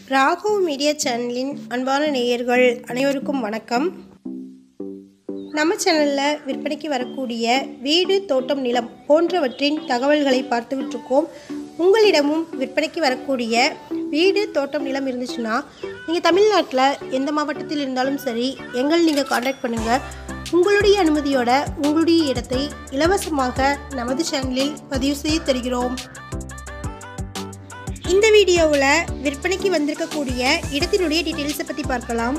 Raghav media சேனலின் அன்பான நேயர்கள் அனைவருக்கும் வணக்கம் நம்ம சேனலில் விற்பனைக்கு வரக்கூடிய வீடு தோட்டம் நிலம் போன்றவற்றின் தகவல்களை பார்த்துக்கிட்டு இருக்கோம் உங்களிடமும் விற்பனைக்கு வரக்கூடிய வீடு தோட்டம் நிலம் இருந்துச்சுன்னா நீங்கள் தமிழ்நாட்டில் எந்த மாவட்டத்தில் இருந்தாலும் சரி எங்கள் நீங்கள் காண்டாக்ட் பண்ணுங்கள் உங்களுடைய அனுமதியோட உங்களுடைய இடத்தை இலவசமாக நமது சேனலில் பதிவு செய்து தருகிறோம் இந்த வீடியோவில் விற்பனைக்கு வந்திருக்கக்கூடிய இடத்தினுடைய டீட்டெயில்ஸை பற்றி பார்க்கலாம்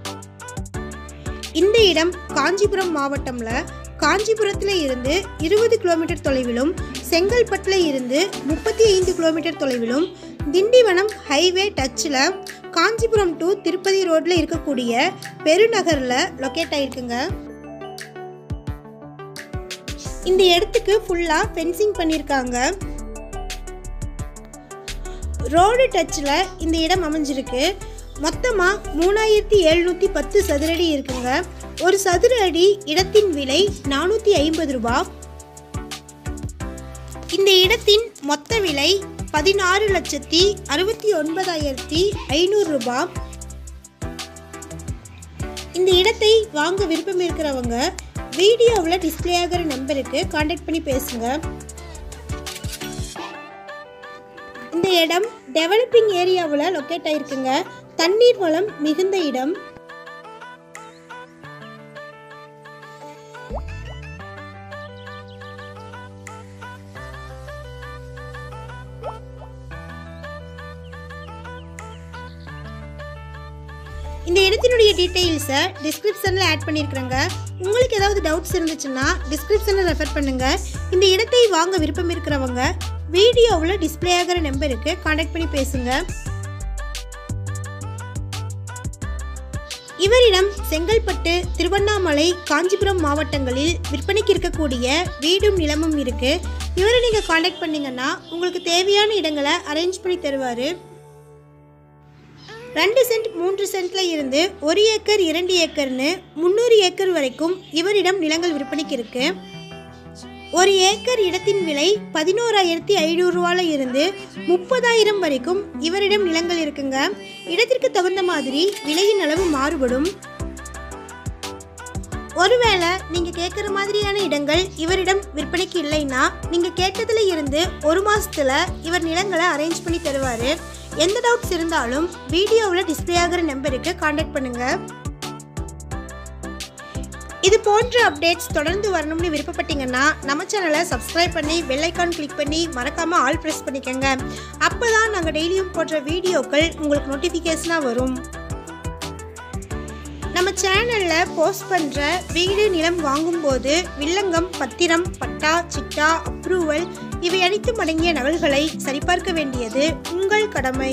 இந்த இடம் காஞ்சிபுரம் மாவட்டம்ல காஞ்சிபுரத்தில் இருந்து இருபது கிலோமீட்டர் தொலைவிலும் செங்கல்பட்டில் இருந்து முப்பத்தி ஐந்து கிலோமீட்டர் தொலைவிலும் திண்டிவனம் ஹைவே டச்சில் காஞ்சிபுரம் டு திருப்பதி ரோட்டில் இருக்கக்கூடிய பெருநகரில் லொக்கேட் ஆயிருக்குங்க இந்த இடத்துக்கு ஃபுல்லாக ஃபென்சிங் பண்ணியிருக்காங்க ரோடு டச்சில் இந்த இடம் அமைஞ்சிருக்கு மொத்தமாக மூணாயிரத்தி எழுநூற்றி பத்து சதுரடி இருக்குங்க ஒரு சதுர அடி இடத்தின் விலை நானூற்றி ஐம்பது ரூபாய் இந்த இடத்தின் மொத்த விலை பதினாறு லட்சத்தி அறுபத்தி ஒன்பதாயிரத்தி ஐநூறு ரூபாய் இந்த இடத்தை வாங்க விருப்பம் இருக்கிறவங்க வீடியோவில் டிஸ்பிளே ஆகிற நம்பருக்கு காண்டாக்ட் பண்ணி பேசுங்க இந்த இடம் டெவலப்பிங் ஏரியாவில் லொக்கேட் ஆயிருக்குங்க தண்ணீர் வளம் மிகுந்த இடம் இந்த இடத்தினுடைய டீட்டெயில்ஸை டிஸ்கிரிப்ஷனில் ஆட் பண்ணியிருக்கிறேங்க உங்களுக்கு ஏதாவது டவுட்ஸ் இருந்துச்சுன்னா டிஸ்கிரிப்ஷனில் ரெஃபர் பண்ணுங்கள் இந்த இடத்தை வாங்க விருப்பம் இருக்கிறவங்க வீடியோவில் டிஸ்பிளே ஆகிற நம்பருக்கு காண்டாக்ட் பண்ணி பேசுங்க இவரிடம் செங்கல்பட்டு திருவண்ணாமலை காஞ்சிபுரம் மாவட்டங்களில் விற்பனைக்கு இருக்கக்கூடிய வீடும் நிலமும் இருக்கு இவரை நீங்கள் காண்டாக்ட் பண்ணீங்கன்னா உங்களுக்கு தேவையான இடங்களை அரேஞ்ச் பண்ணி தருவார் ரெண்டு சென்ட் மூன்று சென்ட்ல இருந்து ஒரு ஏக்கர் இரண்டு ஏக்கர்னு முந்நூறு ஏக்கர் வரைக்கும் இவரிடம் நிலங்கள் விற்பனைக்கு இருக்கு ஒரு ஏக்கர் இடத்தின் விலை பதினோராயிரத்தி ஐநூறு ரூபால இருந்து முப்பதாயிரம் வரைக்கும் இவரிடம் நிலங்கள் இருக்குங்க இடத்திற்கு தகுந்த மாதிரி விலையின் அளவு மாறுபடும் ஒருவேளை நீங்க கேட்குற மாதிரியான இடங்கள் இவரிடம் விற்பனைக்கு இல்லைன்னா நீங்க கேட்டதுல இருந்து ஒரு மாசத்துல இவர் நிலங்களை அரேஞ்ச் பண்ணி தருவாரு எந்த டவுட்ஸ் இருந்தாலும் வீடியோவில் டிஸ்பிளே ஆகிற நம்பருக்கு காண்டாக்ட் பண்ணுங்க இது போன்ற அப்டேட்ஸ் தொடர்ந்து வரணும்னு விருப்பப்பட்டீங்கன்னா நம்ம சேனலை சப்ஸ்கிரைப் பண்ணி பெல் ஐக்கான் கிளிக் பண்ணி மறக்காம ஆல் ப்ரெஸ் பண்ணிக்கோங்க அப்பதான் நாங்கள் டெய்லியும் போடுற வீடியோக்கள் உங்களுக்கு நோட்டிஃபிகேஷனாக வரும் நம்ம சேனலில் போஸ்ட் பண்ணுற வீடு நிலம் வாங்கும்போது வில்லங்கம் பத்திரம் பட்டா சிட்டா அப்ரூவல் இவை அனைத்தும் அடங்கிய நகல்களை சரிபார்க்க வேண்டியது உங்கள் கடமை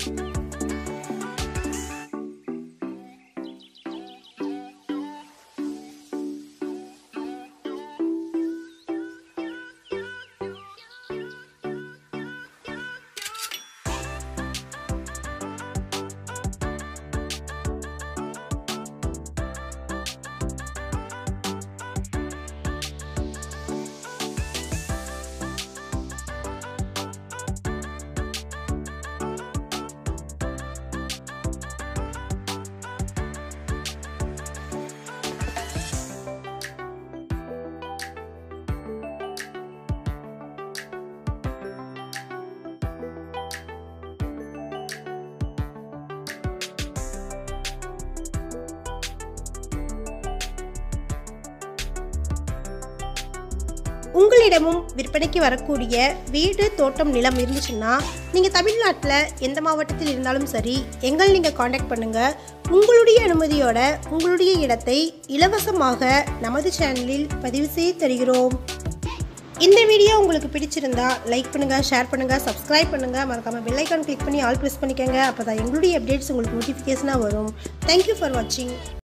உங்களிடமும் விற்பனைக்கு வரக்கூடிய வீடு தோட்டம் நிலம் இருந்துச்சுன்னா நீங்கள் தமிழ்நாட்டில் எந்த மாவட்டத்தில் இருந்தாலும் சரி எங்கள் நீங்கள் காண்டாக்ட் பண்ணுங்கள் உங்களுடைய அனுமதியோட உங்களுடைய இடத்தை இலவசமாக நமது சேனலில் பதிவு செய்து தருகிறோம் இந்த வீடியோ உங்களுக்கு பிடிச்சிருந்தா லைக் பண்ணுங்கள் ஷேர் பண்ணுங்கள் சப்ஸ்கிரைப் பண்ணுங்கள் மறக்காமல் பெல் ஐக்கான் கிளிக் பண்ணி ஆல் ப்ரெஸ் பண்ணிக்கோங்க அப்போ தான் எங்களுடைய அப்டேட்ஸ் உங்களுக்கு நோட்டிஃபிகேஷனாக வரும் தேங்க்யூ ஃபார் வாட்சிங்